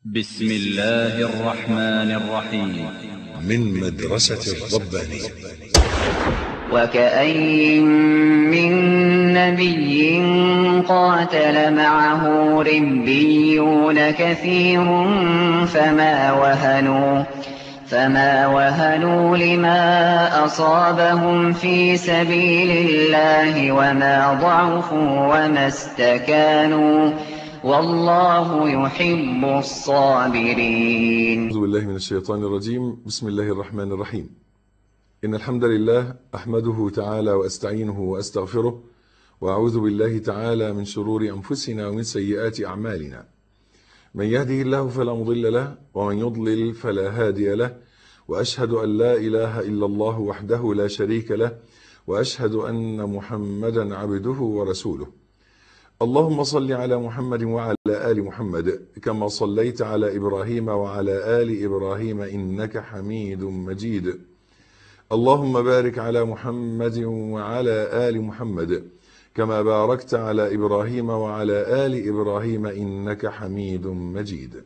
بسم الله الرحمن الرحيم من مدرسة الربانية وكأين من نبي قاتل معه ربيون كثير فما وهنوا فما وهنوا لما أصابهم في سبيل الله وما ضعفوا وما استكانوا والله يحب الصابرين أعوذ بالله من الشيطان الرجيم بسم الله الرحمن الرحيم إن الحمد لله أحمده تعالى وأستعينه وأستغفره وأعوذ بالله تعالى من شرور أنفسنا ومن سيئات أعمالنا من يهده الله فلا مضل له ومن يضلل فلا هادي له وأشهد أن لا إله إلا الله وحده لا شريك له وأشهد أن محمدا عبده ورسوله اللهم صل على محمد وعلى آل محمد كما صليت على إبراهيم وعلى آل إبراهيم إنك حميد مجيد اللهم بارك على محمد وعلى آل محمد كما باركت على إبراهيم وعلى آل إبراهيم إنك حميد مجيد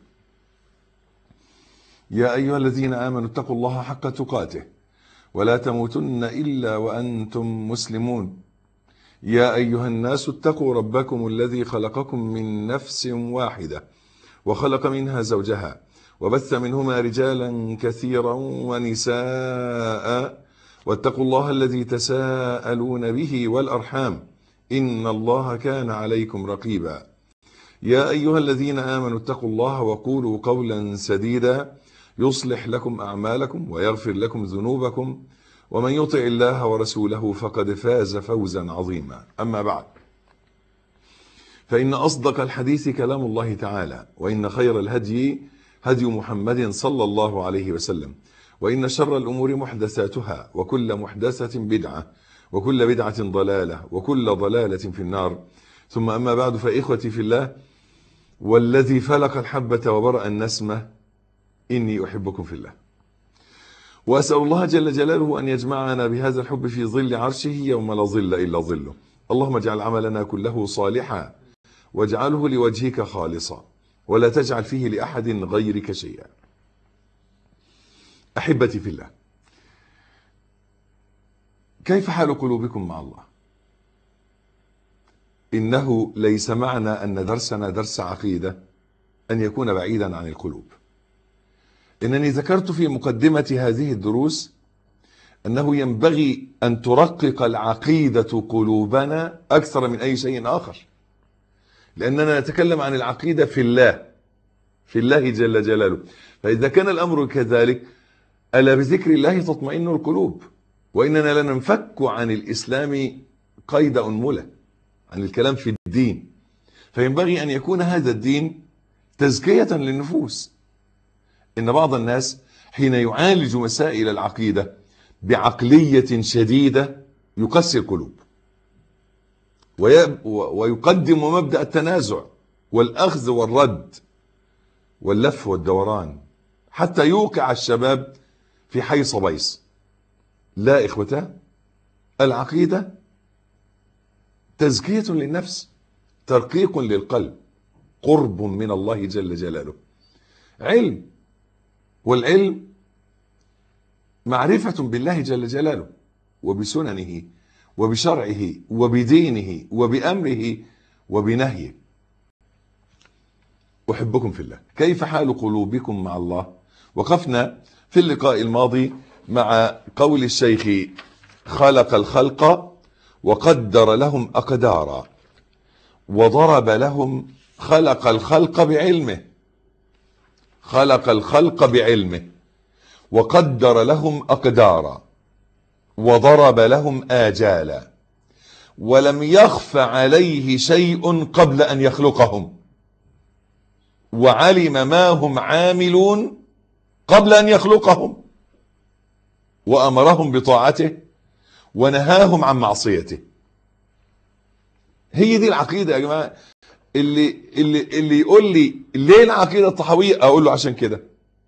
يا أيها الذين آمنوا اتقوا الله حق تقاته ولا تموتن إلا وأنتم مسلمون يا أيها الناس اتقوا ربكم الذي خلقكم من نفس واحدة وخلق منها زوجها وبث منهما رجالا كثيرا ونساء واتقوا الله الذي تساءلون به والأرحام إن الله كان عليكم رقيبا يا أيها الذين آمنوا اتقوا الله وقولوا قولا سديدا يصلح لكم أعمالكم ويغفر لكم ذنوبكم ومن يطع الله ورسوله فقد فاز فوزا عظيما أما بعد فإن أصدق الحديث كلام الله تعالى وإن خير الهدي هدي محمد صلى الله عليه وسلم وإن شر الأمور محدثاتها وكل محدثة بدعة وكل بدعة ضلالة وكل ضلالة في النار ثم أما بعد فإخوتي في الله والذي فلق الحبة وبرأ النسمة إني أحبكم في الله وأسأل الله جل جلاله أن يجمعنا بهذا الحب في ظل عرشه يوم لا ظل إلا ظله اللهم اجعل عملنا كله صالحا واجعله لوجهك خالصا ولا تجعل فيه لأحد غيرك شيئا أحبتي في الله كيف حال قلوبكم مع الله إنه ليس معنى أن درسنا درس عقيدة أن يكون بعيدا عن القلوب إنني ذكرت في مقدمة هذه الدروس أنه ينبغي أن ترقق العقيدة قلوبنا أكثر من أي شيء آخر لأننا نتكلم عن العقيدة في الله في الله جل جلاله فإذا كان الأمر كذلك ألا بذكر الله تطمئن القلوب وإننا لننفك عن الإسلام قيد أنملة عن الكلام في الدين فينبغي أن يكون هذا الدين تزكية للنفوس إن بعض الناس حين يعالج مسائل العقيدة بعقلية شديدة يقسي القلوب ويقدم مبدأ التنازع والأخذ والرد واللف والدوران حتى يوقع الشباب في حيص بيص لا إخوته العقيدة تزكية للنفس ترقيق للقلب قرب من الله جل جلاله علم والعلم معرفة بالله جل جلاله وبسننه وبشرعه وبدينه وبأمره وبنهيه أحبكم في الله كيف حال قلوبكم مع الله وقفنا في اللقاء الماضي مع قول الشيخ خلق الخلق وقدر لهم أقدارا وضرب لهم خلق الخلق بعلمه خلق الخلق بعلمه وقدر لهم أقدارا وضرب لهم آجالا ولم يخف عليه شيء قبل أن يخلقهم وعلم ما هم عاملون قبل أن يخلقهم وأمرهم بطاعته ونهاهم عن معصيته هي دي العقيدة يا جماعة اللي, اللي, اللي يقول لي ليه العقيدة الطحوية أقول له عشان كده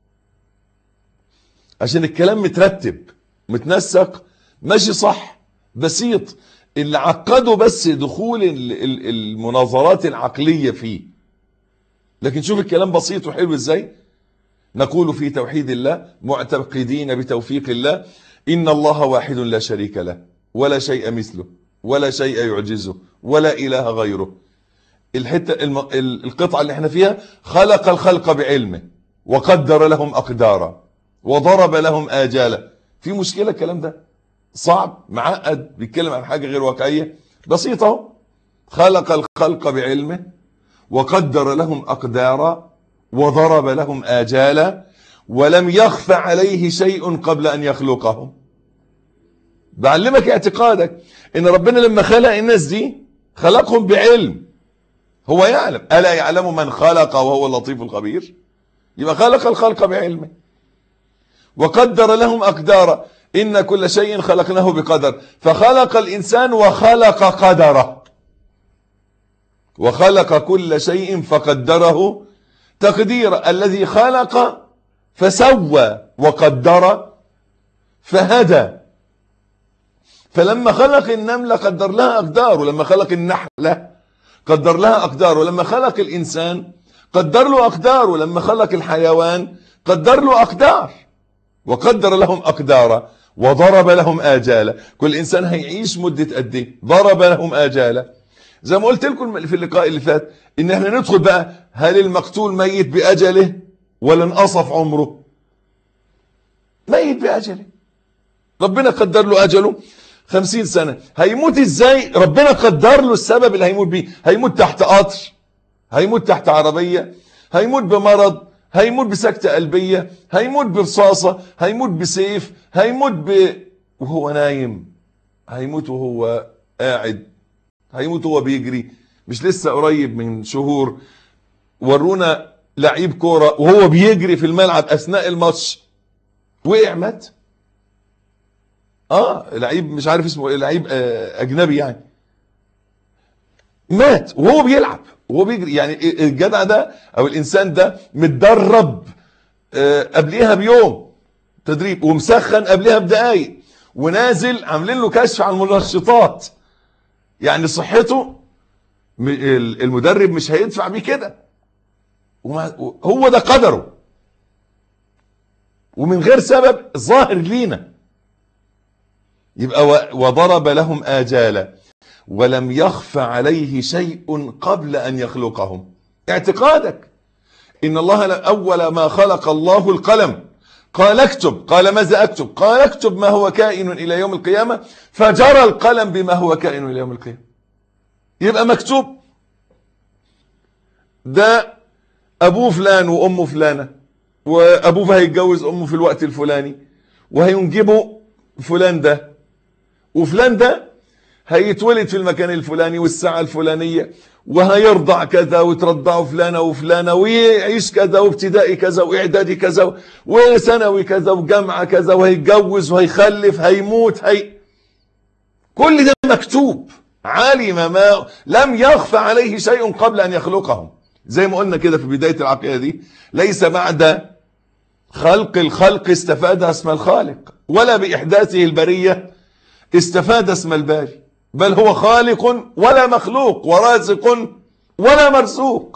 عشان الكلام مترتب متنسق ماشي صح بسيط اللي عقده بس دخول المناظرات العقلية فيه لكن شوف الكلام بسيط وحلو ازاي نقول في توحيد الله معتقدين بتوفيق الله إن الله واحد لا شريك له ولا شيء مثله ولا شيء يعجزه ولا إله غيره الحتة الم... ال- القطعة اللي احنا فيها خلق الخلق بعلمه وقدر لهم أقدارا وضرب لهم آجالا في مشكلة الكلام ده صعب معقد بيتكلم عن حاجة غير واقعية بسيطة اهو. خلق الخلق بعلمه وقدر لهم أقدارا وضرب لهم آجالا ولم يخف عليه شيء قبل أن يخلقهم بعلمك اعتقادك ان ربنا لما خلق الناس دي خلقهم بعلم هو يعلم ألا يعلم من خلق وهو اللطيف الخبير يبقى خلق الخلق بعلمه وقدر لهم أقدارا إن كل شيء خلقناه بقدر فخلق الإنسان وخلق قدره وخلق كل شيء فقدره تقدير الذي خلق فسوى وقدر فهدى فلما خلق النملة قدر لها أقدار ولما خلق النحلة قدر لها أقدار ولما خلق الإنسان قدر له أقدار ولما خلق الحيوان قدر له أقدار وقدر لهم أقدارا وضرب لهم آجالا كل إنسان هيعيش مدة قد ايه ضرب لهم آجالا زي ما قلت لكم في اللقاء اللي فات إن احنا ندخل بقى هل المقتول ميت بأجله ولا انقصف عمره ميت بأجله ربنا قدر له أجله خمسين سنة هيموت ازاي ربنا قدر له السبب اللي هيموت بيه هيموت تحت قطر هيموت تحت عربية هيموت بمرض هيموت بسكتة قلبية هيموت برصاصة هيموت بسيف هيموت ب... وهو نايم هيموت وهو قاعد هيموت وهو بيجري مش لسه قريب من شهور ورونا لعيب كورة وهو بيجري في الملعب أثناء الماتش وقع مات اه لعيب مش عارف اسمه ايه لعيب آه اجنبي يعني مات وهو بيلعب وهو بيجري يعني الجدع ده او الانسان ده متدرب آه قبليها بيوم تدريب ومسخن قبليها بدقايق ونازل عاملين له كشف على المنشطات يعني صحته م- ال- المدرب مش هيدفع بيه كده وما- هو ده قدره ومن غير سبب ظاهر لينا يبقى و- وضرب لهم آجالا ولم يخف عليه شيء قبل أن يخلقهم اعتقادك إن الله ل- أول ما خلق الله القلم قال اكتب قال ماذا أكتب قال اكتب ما هو كائن إلى يوم القيامة فجرى القلم بما هو كائن إلى يوم القيامة يبقى مكتوب ده أبوه فلان وأمه فلانة وأبوه هيتجوز أمه في الوقت الفلاني وهينجبوا فلان ده وفلان ده هيتولد في المكان الفلاني والساعة الفلانية وهيرضع كذا وترضعه فلانة وفلانة ويعيش كذا وابتدائي كذا واعدادي كذا وثانوي كذا وجامعة كذا وهيتجوز وهيخلف هيموت هي كل ده مكتوب علم ما لم يخفى عليه شيء قبل أن يخلقهم زي ما قلنا كده في بداية العقيدة دي ليس بعد خلق الخلق استفاد اسم الخالق ولا بإحداثه البرية استفاد اسم الباري بل هو خالق ولا مخلوق ورازق ولا مرزوق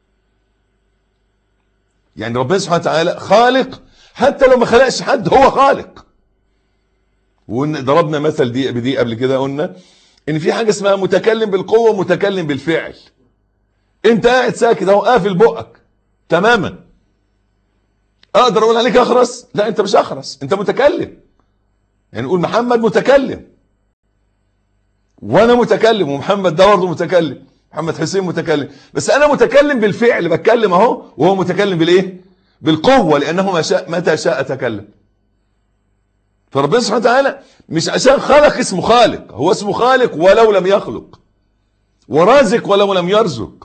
يعني ربنا سبحانه وتعالى خالق حتى لو ما خلقش حد هو خالق وضربنا مثل دي بدي قبل كده قلنا ان في حاجه اسمها متكلم بالقوه ومتكلم بالفعل انت قاعد ساكت اهو قافل بقك تماما اقدر اقول عليك اخرس لا انت مش اخرس انت متكلم يعني نقول محمد متكلم وانا متكلم ومحمد ده برضه متكلم محمد حسين متكلم بس انا متكلم بالفعل بتكلم اهو وهو متكلم بالايه بالقوه لانه ما شاء متى شاء تكلم فربنا سبحانه وتعالى مش عشان خلق اسمه خالق هو اسمه خالق ولو لم يخلق ورازق ولو لم يرزق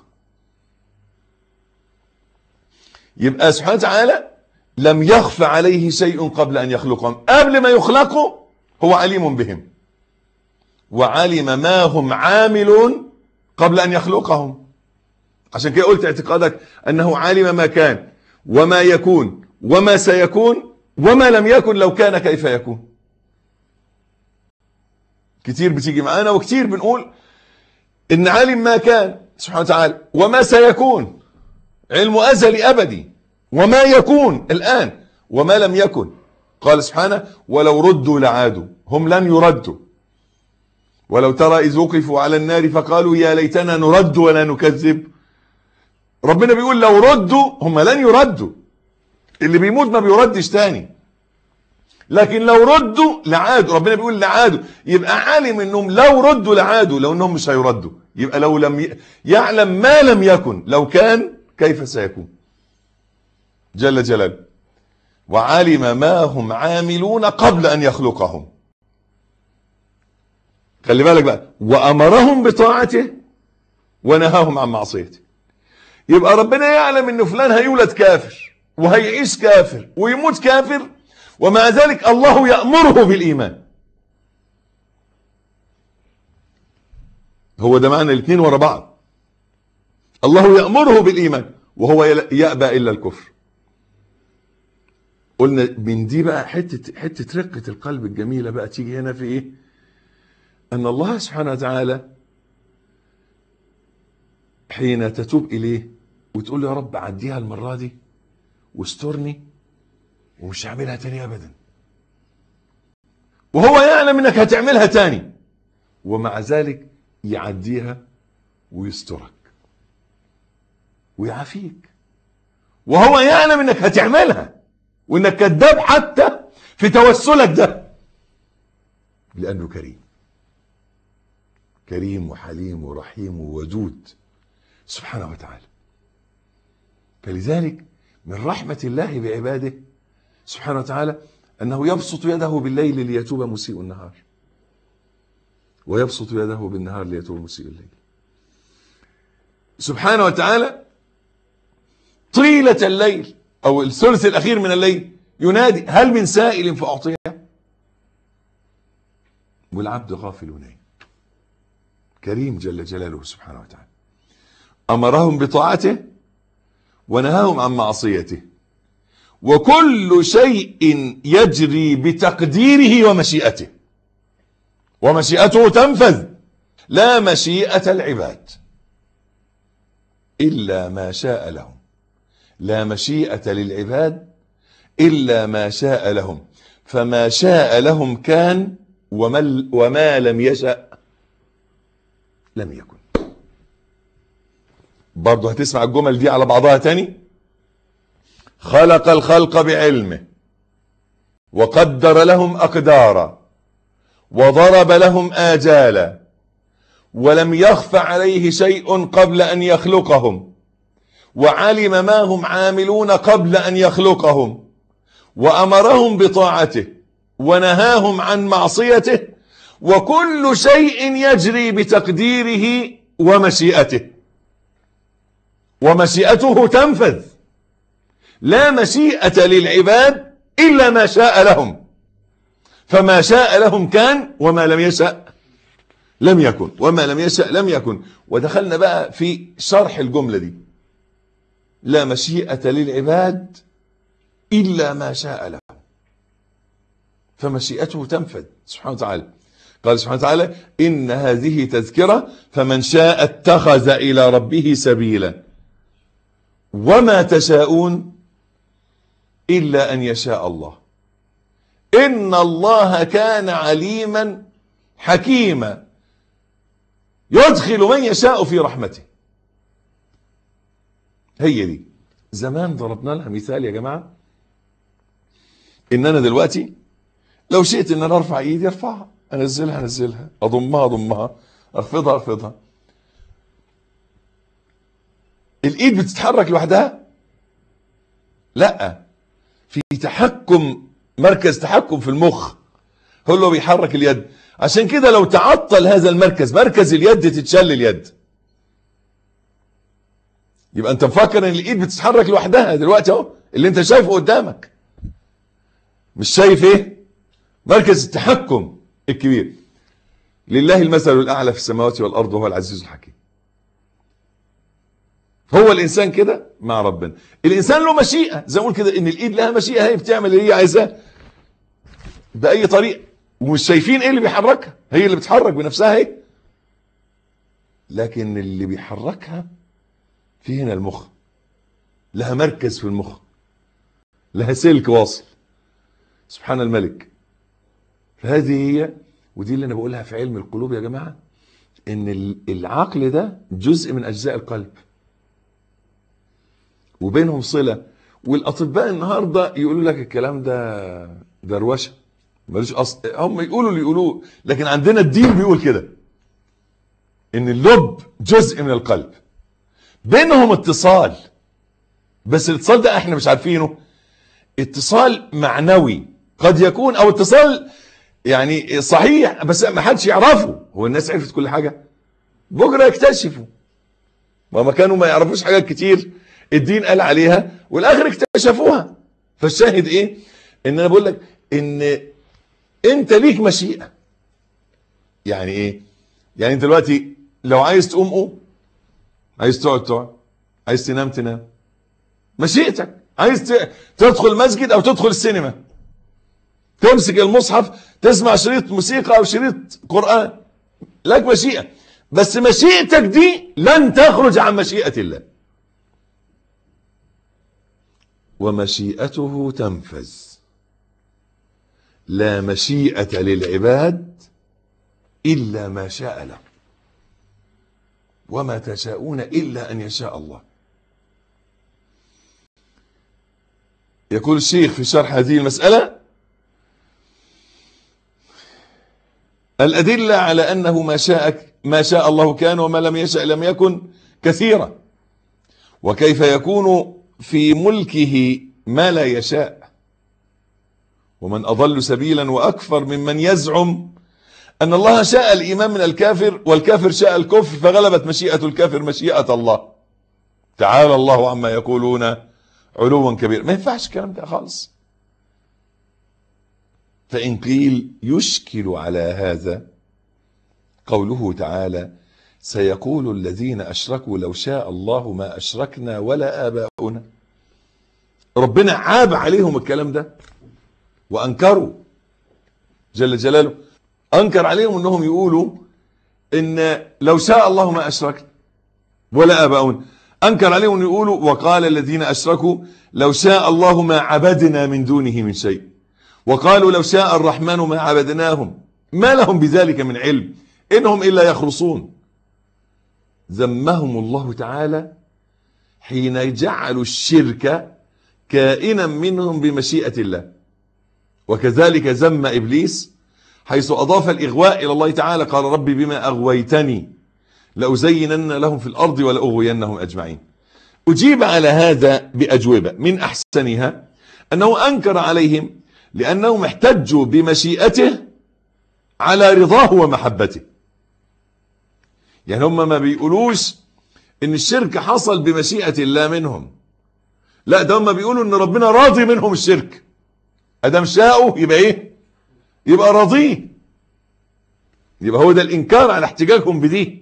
يبقى سبحانه وتعالى لم يخف عليه شيء قبل أن يخلقهم قبل ما يخلقوا هو عليم بهم وعلم ما هم عاملون قبل أن يخلقهم عشان كده قلت اعتقادك أنه علم ما كان وما يكون وما سيكون وما لم يكن لو كان كيف يكون كتير بتيجي معانا وكتير بنقول إن علم ما كان سبحانه وتعالى وما سيكون علمه أزلي أبدي وما يكون الآن وما لم يكن قال سبحانه ولو ردوا لعادوا هم لن يردوا ولو ترى إذ وقفوا على النار فقالوا يا ليتنا نرد ولا نكذب ربنا بيقول لو ردوا هم لن يردوا اللي بيموت ما بيردش تاني لكن لو ردوا لعادوا ربنا بيقول لعادوا يبقى عالم انهم لو ردوا لعادوا لو انهم مش هيردوا يبقى لو لم ي... يعلم ما لم يكن لو كان كيف سيكون جل جلاله وعلم ما هم عاملون قبل ان يخلقهم خلي بالك بقى وامرهم بطاعته ونهاهم عن معصيته يبقى ربنا يعلم ان فلان هيولد كافر وهيعيش كافر ويموت كافر ومع ذلك الله يأمره بالإيمان هو ده معنى الاثنين ورا بعض الله يأمره بالإيمان وهو يأبى إلا الكفر قلنا من دي بقى حتة, حتة رقة القلب الجميلة بقى تيجي هنا في إيه أن الله سبحانه وتعالى حين تتوب إليه وتقول له يا رب عديها المرة دي واسترني ومش هعملها تاني ابدا وهو يعلم انك هتعملها تاني ومع ذلك يعديها ويسترك ويعافيك وهو يعلم انك هتعملها وانك كذاب حتى في توسلك ده لانه كريم كريم وحليم ورحيم وودود سبحانه وتعالى فلذلك من رحمة الله بعباده سبحانه وتعالى أنه يبسط يده بالليل ليتوب مسيء النهار ويبسط يده بالنهار ليتوب مسيء الليل سبحانه وتعالى طيلة الليل أو الثلث الأخير من الليل ينادي هل من سائل فأعطيه والعبد غافل نايم كريم جل جلاله سبحانه وتعالى أمرهم بطاعته ونهاهم عن معصيته وكل شيء يجري بتقديره ومشيئته ومشيئته تنفذ لا مشيئة العباد إلا ما شاء لهم لا مشيئة للعباد إلا ما شاء لهم فما شاء لهم كان وما, وما لم يشأ لم يكن برضه هتسمع الجمل دي على بعضها تاني خلق الخلق بعلمه وقدر لهم أقدارا وضرب لهم آجالا ولم يخف عليه شيء قبل أن يخلقهم وعلم ما هم عاملون قبل أن يخلقهم وأمرهم بطاعته ونهاهم عن معصيته وكل شيء يجري بتقديره ومشيئته ومشيئته تنفذ لا مشيئة للعباد إلا ما شاء لهم فما شاء لهم كان وما لم يشأ لم يكن وما لم يشأ لم يكن ودخلنا بقى في شرح الجملة دي لا مشيئة للعباد إلا ما شاء لهم فمشيئته تنفذ سبحانه وتعالى قال سبحانه وتعالى إن هذه تذكرة فمن شاء اتخذ إلى ربه سبيلا وما تشاءون إلا أن يشاء الله إن الله كان عليما حكيما يدخل من يشاء في رحمته هي دي زمان ضربنا لها مثال يا جماعة إن أنا دلوقتي لو شئت إن أنا أرفع إيدي أرفعها أنزلها أنزلها أضمها أضمها أخفضها أخفضها الإيد بتتحرك لوحدها لا في تحكم مركز تحكم في المخ هو اللي بيحرك اليد عشان كده لو تعطل هذا المركز مركز اليد تتشل اليد يبقى انت مفكر ان الايد بتتحرك لوحدها دلوقتي اهو اللي انت شايفه قدامك مش شايف ايه مركز التحكم الكبير لله المثل الاعلى في السماوات والارض وهو العزيز الحكيم هو الانسان كده مع ربنا الانسان له مشيئه زي ما نقول كده ان الايد لها مشيئه هي بتعمل اللي هي عايزاه باي طريقه ومش شايفين ايه اللي بيحركها هي اللي بتحرك بنفسها هي لكن اللي بيحركها في هنا المخ لها مركز في المخ لها سلك واصل سبحان الملك فهذه هي ودي اللي انا بقولها في علم القلوب يا جماعه ان ال- العقل ده جزء من اجزاء القلب وبينهم صله والاطباء النهارده يقولوا لك الكلام ده دروشه ملوش اصل هم يقولوا اللي يقولوه لكن عندنا الدين بيقول كده ان اللب جزء من القلب بينهم اتصال بس الاتصال ده احنا مش عارفينه اتصال معنوي قد يكون او اتصال يعني صحيح بس ما حدش يعرفه هو الناس عرفت كل حاجه بكره يكتشفوا وما كانوا ما يعرفوش حاجات كتير الدين قال عليها والاخر اكتشفوها فالشاهد ايه ان انا بقول لك ان انت ليك مشيئه يعني ايه يعني انت دلوقتي لو عايز تقوم قوم عايز تقعد تقعد عايز تنام تنام مشيئتك عايز ت- تدخل مسجد او تدخل السينما تمسك المصحف تسمع شريط موسيقى او شريط قرآن لك مشيئة بس مشيئتك دي لن تخرج عن مشيئة الله ومشيئته تنفذ لا مشيئة للعباد إلا ما شاء له وما تشاءون إلا أن يشاء الله يقول الشيخ في شرح هذه المسألة الأدلة على أنه ما شاء ما شاء الله كان وما لم يشأ لم يكن كثيرة وكيف يكون في ملكه ما لا يشاء ومن أضل سبيلا وأكثر ممن يزعم أن الله شاء الإيمان من الكافر والكافر شاء الكفر فغلبت مشيئة الكافر مشيئة الله تعالى الله عما يقولون علوا كبيرا ما ينفعش الكلام ده خالص فإن قيل يشكل على هذا قوله تعالى سيقول الذين أشركوا لو شاء الله ما أشركنا ولا آباؤنا ربنا عاب عليهم الكلام ده وأنكروا جل جلاله أنكر عليهم أنهم يقولوا إن لو شاء الله ما أشركنا ولا آباؤنا أنكر عليهم أن يقولوا وقال الذين أشركوا لو شاء الله ما عبدنا من دونه من شيء وقالوا لو شاء الرحمن ما عبدناهم ما لهم بذلك من علم إنهم إلا يخرصون ذمهم الله تعالى حين جعلوا الشرك كائنا منهم بمشيئة الله وكذلك ذم إبليس حيث أضاف الإغواء إلى الله تعالى قال ربي بما أغويتني لأزينن لهم في الأرض ولأغوينهم أجمعين أجيب على هذا بأجوبة من أحسنها أنه أنكر عليهم لأنهم احتجوا بمشيئته على رضاه ومحبته يعني هم ما بيقولوش ان الشرك حصل بمشيئة الله منهم لا ده هم بيقولوا ان ربنا راضي منهم الشرك ادم شاءوا يبقى ايه يبقى راضيه يبقى هو ده الانكار على احتجاجهم بديه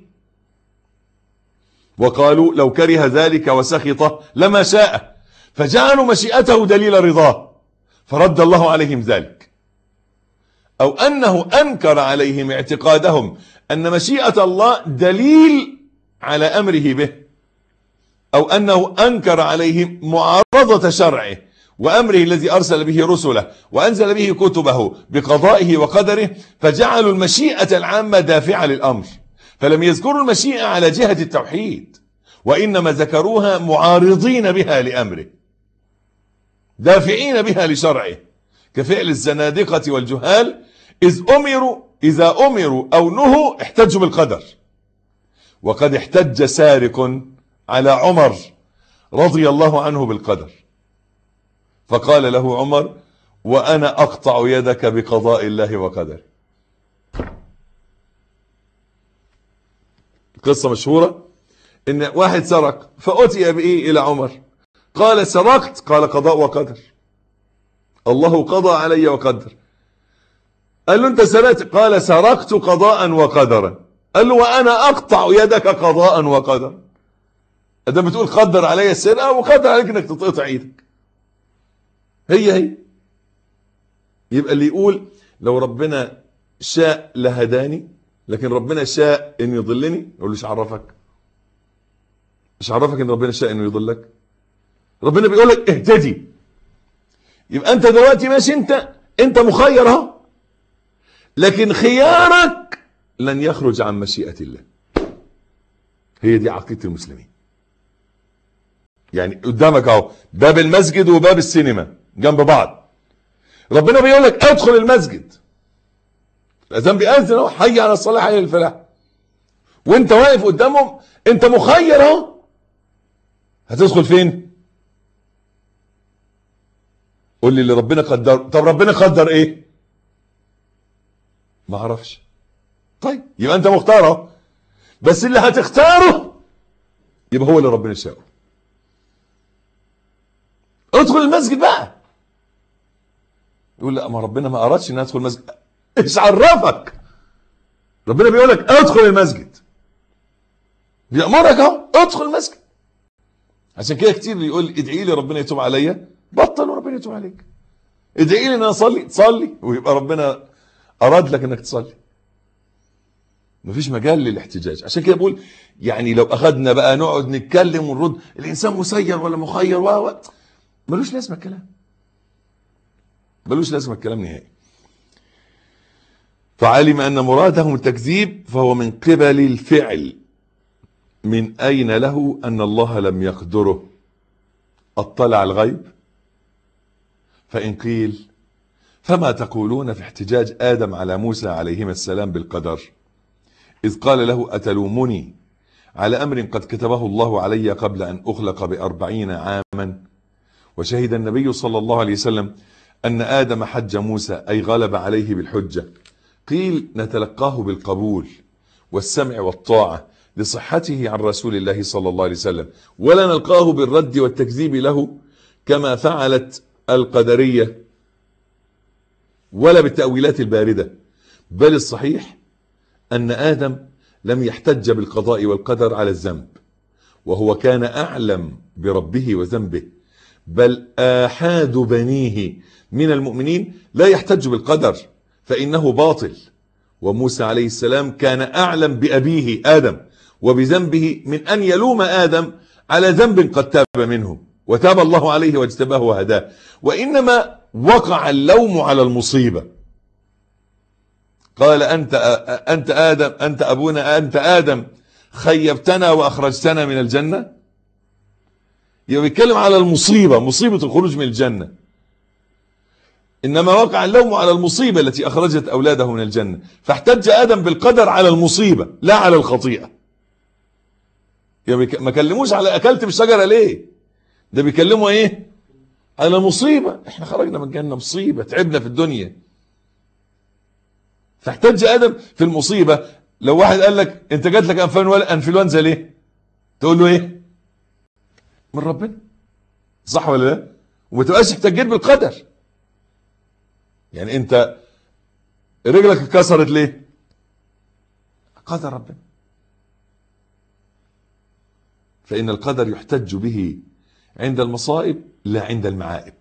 وقالوا لو كره ذلك وسخطه لما شاء فجعلوا مشيئته دليل رضاه فرد الله عليهم ذلك او انه انكر عليهم اعتقادهم ان مشيئة الله دليل على امره به او انه انكر عليهم معارضة شرعه وامره الذي ارسل به رسله وانزل به كتبه بقضائه وقدره فجعلوا المشيئة العامة دافعة للامر فلم يذكروا المشيئة على جهة التوحيد وانما ذكروها معارضين بها لامره دافعين بها لشرعه كفعل الزنادقة والجهال إذ أمروا إذا أمروا أو نهوا احتجوا بالقدر وقد احتج سارق على عمر رضي الله عنه بالقدر فقال له عمر وأنا أقطع يدك بقضاء الله وقدره قصة مشهورة إن واحد سرق فأتي بإيه إلى عمر قال سرقت قال قضاء وقدر الله قضى علي وقدر قال له انت سرقت قال سرقت قضاء وقدرا قال له وانا اقطع يدك قضاء وقدرا ده بتقول قدر علي السرقه وقدر عليك انك تتقطع ايدك هي هي يبقى اللي يقول لو ربنا شاء لهداني لكن ربنا شاء ان يضلني يقول له ايش عرفك ايش عرفك ان ربنا شاء انه يضلك ربنا بيقول لك اهتدي يبقى انت دلوقتي ماشي انت انت مخير اهو لكن خيارك لن يخرج عن مشيئة الله هي دي عقيدة المسلمين يعني قدامك اهو باب المسجد وباب السينما جنب بعض ربنا بيقول لك ادخل المسجد الاذان بيأذن اهو حي على الصلاة حي على الفلاح وانت واقف قدامهم انت مخير اهو هتدخل فين قول لي اللي ربنا قدر طب ربنا قدر ايه ما اعرفش طيب يبقى انت مختار اهو بس اللي هتختاره يبقى هو اللي ربنا شاءه ادخل المسجد بقى يقول لا ما ربنا ما ارادش ان ادخل المسجد ايش عرفك ربنا بيقول لك ادخل المسجد بيأمرك اهو ادخل المسجد عشان كده كتير يقول ادعي لي ربنا يتوب عليا بطل وربنا يتوب عليك ادعي لي ان انا اصلي تصلي ويبقى ربنا اراد لك انك تصلي مفيش مجال للاحتجاج عشان كده بقول يعني لو اخذنا بقى نقعد نتكلم ونرد الانسان مسير ولا مخير و و- ملوش لازمه الكلام ملوش لازمه الكلام نهائي فعلم ان مرادهم التكذيب فهو من قبل الفعل من اين له ان الله لم يقدره اطلع الغيب فان قيل فما تقولون في احتجاج ادم على موسى عليهما السلام بالقدر إذ قال له أتلومني على أمر قد كتبه الله علي قبل أن أخلق بأربعين عاما وشهد النبي صلى الله عليه وسلم أن آدم حج موسى أي غلب عليه بالحجة قيل نتلقاه بالقبول والسمع والطاعة لصحته عن رسول الله صلى الله عليه وسلم ولا نلقاه بالرد والتكذيب له كما فعلت القدرية ولا بالتأويلات الباردة بل الصحيح أن آدم لم يحتج بالقضاء والقدر على الذنب وهو كان أعلم بربه وذنبه بل آحاد بنيه من المؤمنين لا يحتج بالقدر فإنه باطل وموسى عليه السلام كان أعلم بأبيه آدم وبذنبه من أن يلوم آدم على ذنب قد تاب منه وتاب الله عليه واجتباه وهداه وإنما وقع اللوم على المصيبة قال أنت أنت آدم أنت أبونا أنت آدم خيبتنا وأخرجتنا من الجنة يبقى بيتكلم على المصيبة مصيبة الخروج من الجنة إنما وقع اللوم على المصيبة التي أخرجت أولاده من الجنة فاحتج آدم بالقدر على المصيبة لا على الخطيئة يبقى ما كلموش على أكلت بالشجرة ليه ده بيكلموا إيه على مصيبة احنا خرجنا من الجنة مصيبة تعبنا في الدنيا فاحتج ادم في المصيبه لو واحد قال لك انت جات لك انفلونزا ليه تقول له ايه من ربنا صح ولا لا وما تبقاش احتجيت بالقدر يعني انت رجلك اتكسرت ليه قدر ربنا فان القدر يحتج به عند المصائب لا عند المعائب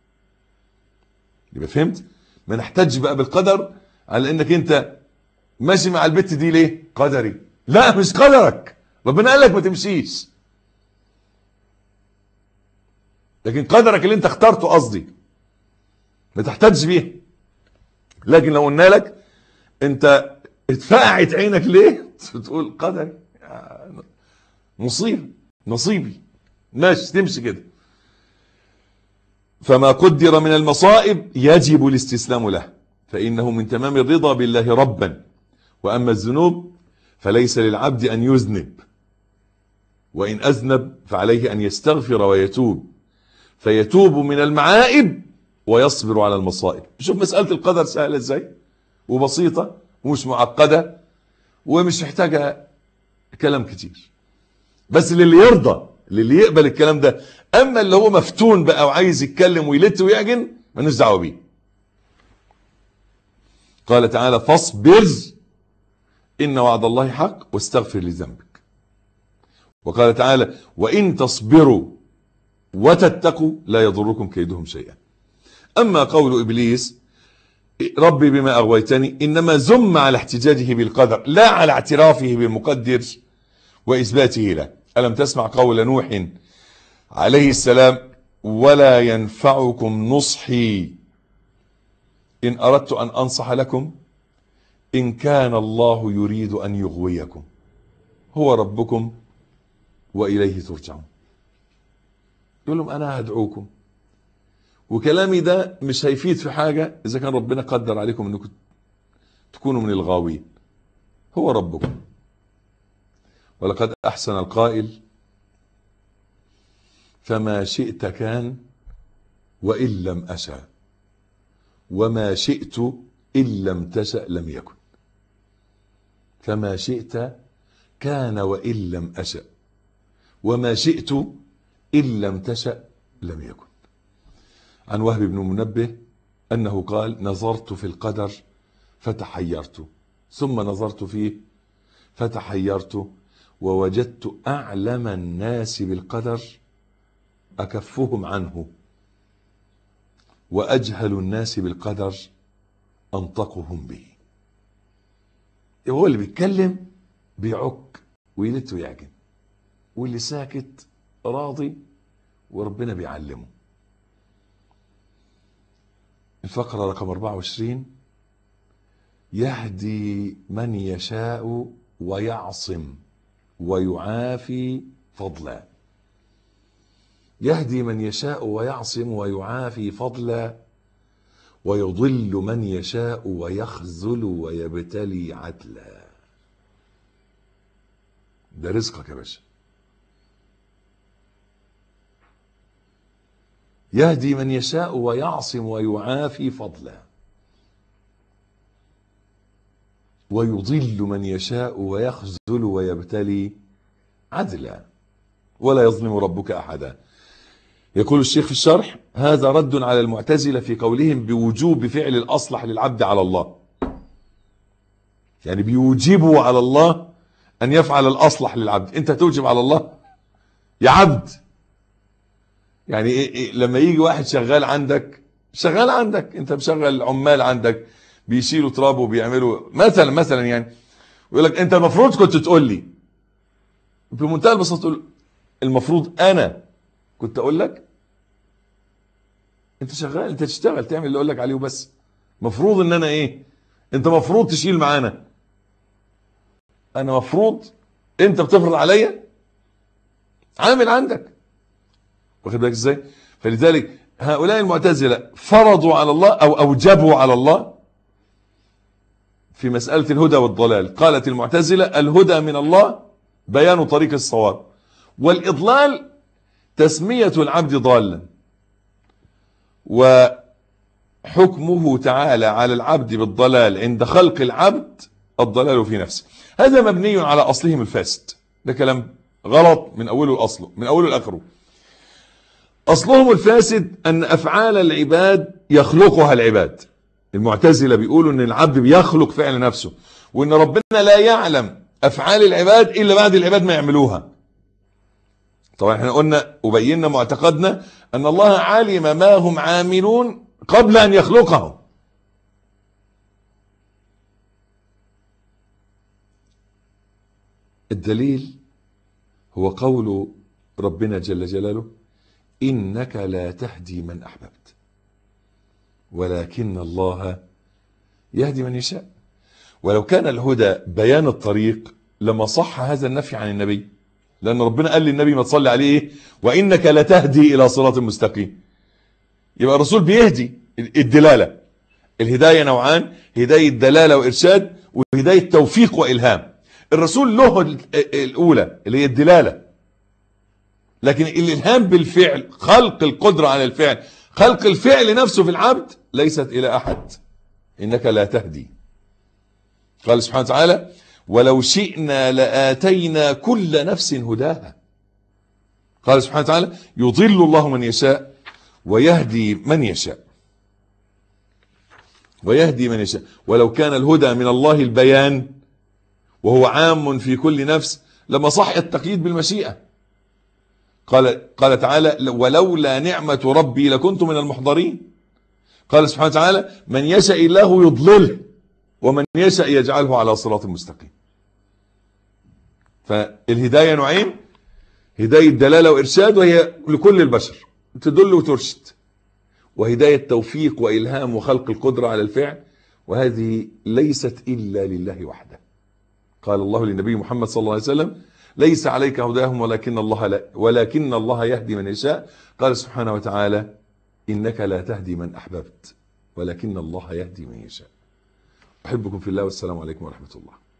يبقى فهمت ما نحتج بقى بالقدر على انك انت ماشي مع البت دي ليه قدري لا مش قدرك ربنا قال لك ما تمشيش لكن قدرك اللي انت اخترته قصدي ما تحتاجش بيه لكن لو قلنا لك انت اتفقعت عينك ليه تقول قدري مصيبه نصيبي ماشي تمشي كده فما قدر من المصائب يجب الاستسلام له فإنه من تمام الرضا بالله ربا وأما الذنوب فليس للعبد أن يذنب وإن أذنب فعليه أن يستغفر ويتوب فيتوب من المعائب ويصبر على المصائب شوف مسألة القدر سهلة ازاي وبسيطة ومش معقدة ومش محتاجة كلام كتير بس للي يرضى للي يقبل الكلام ده اما اللي هو مفتون بقى وعايز يتكلم ويلت ويعجن مالناش دعوه بيه قال تعالى فاصبر إن وعد الله حق واستغفر لذنبك وقال تعالى وإن تصبروا وتتقوا لا يضركم كيدهم شيئا أما قول إبليس ربي بما أغويتني إنما زم على احتجاجه بالقدر لا على اعترافه بالمقدر وإثباته له ألم تسمع قول نوح عليه السلام ولا ينفعكم نصحي إن أردت أن أنصح لكم إن كان الله يريد أن يغويكم هو ربكم وإليه ترجعون يقول لهم أنا هدعوكم وكلامي ده مش هيفيد في حاجة إذا كان ربنا قدر عليكم أنكم تكونوا من الغاوين هو ربكم ولقد أحسن القائل فما شئت كان وإن لم أشأ وما شئت إن لم تشأ لم يكن فما شئت كان وإن لم أشأ وما شئت إن لم تشأ لم يكن عن وهب بن منبه أنه قال نظرت في القدر فتحيرت ثم نظرت فيه فتحيرت ووجدت أعلم الناس بالقدر أكفهم عنه وأجهل الناس بالقدر أنطقهم به هو اللي بيتكلم بيعك ويلت ويعجن واللي ساكت راضي وربنا بيعلمه الفقرة رقم 24 يهدي من يشاء ويعصم ويعافي فضلا يهدي من يشاء ويعصم ويعافي فضلا ويضل من يشاء ويخذل ويبتلي عدلا ده رزقك يا باشا يهدي من يشاء ويعصم ويعافي فضلا ويضل من يشاء ويخذل ويبتلي عدلا ولا يظلم ربك احدا يقول الشيخ في الشرح هذا رد على المعتزله في قولهم بوجوب فعل الاصلح للعبد على الله يعني بيوجبوا على الله ان يفعل الاصلح للعبد انت توجب على الله يا عبد يعني إيه إيه لما يجي واحد شغال عندك شغال عندك انت مشغل عمال عندك بيشيلوا تراب وبيعملوا مثلا مثلا يعني ويقول لك انت المفروض كنت تقول لي بمنتهى البساطه تقول المفروض انا كنت اقول لك انت شغال انت تشتغل تعمل اللي اقول لك عليه وبس مفروض ان انا ايه انت مفروض تشيل معانا انا مفروض انت بتفرض عليا عامل عندك واخد بالك ازاي فلذلك هؤلاء المعتزله فرضوا على الله او اوجبوا على الله في مساله الهدى والضلال قالت المعتزله الهدى من الله بيان طريق الصواب والاضلال تسميه العبد ضالا وحكمه تعالى على العبد بالضلال عند خلق العبد الضلال في نفسه هذا مبني على اصلهم الفاسد ده كلام غلط من اوله لاصله من اوله لاخره اصلهم الفاسد ان افعال العباد يخلقها العباد المعتزله بيقولوا ان العبد بيخلق فعل نفسه وان ربنا لا يعلم افعال العباد الا بعد العباد ما يعملوها طبعا احنا قلنا وبينا معتقدنا ان الله علم ما هم عاملون قبل ان يخلقهم الدليل هو قول ربنا جل جلاله انك لا تهدي من احببت ولكن الله يهدي من يشاء ولو كان الهدى بيان الطريق لما صح هذا النفي عن النبي لان ربنا قال للنبي ما تصلي عليه ايه وانك لتهدي الى صراط مستقيم يبقى الرسول بيهدي الدلاله الهدايه نوعان هدايه دلاله وارشاد وهدايه توفيق والهام الرسول له الاولى اللي هي الدلاله لكن الالهام بالفعل خلق القدره على الفعل خلق الفعل نفسه في العبد ليست الى احد انك لا تهدي قال سبحانه وتعالى ولو شئنا لاتينا كل نفس هداها قال سبحانه وتعالى يضل الله من يشاء ويهدي من يشاء ويهدي من يشاء ولو كان الهدى من الله البيان وهو عام في كل نفس لما صح التقييد بالمشيئه قال قال تعالى ولولا نعمة ربي لكنت من المحضرين قال سبحانه وتعالى من يشاء الله يضلله ومن يشاء يجعله على صراط مستقيم فالهداية نوعين هداية دلالة وإرشاد وهي لكل البشر تدل وترشد وهداية توفيق وإلهام وخلق القدرة على الفعل وهذه ليست إلا لله وحده قال الله للنبي محمد صلى الله عليه وسلم ليس عليك هداهم ولكن الله لا ولكن الله يهدي من يشاء قال سبحانه وتعالى إنك لا تهدي من أحببت ولكن الله يهدي من يشاء أحبكم في الله والسلام عليكم ورحمة الله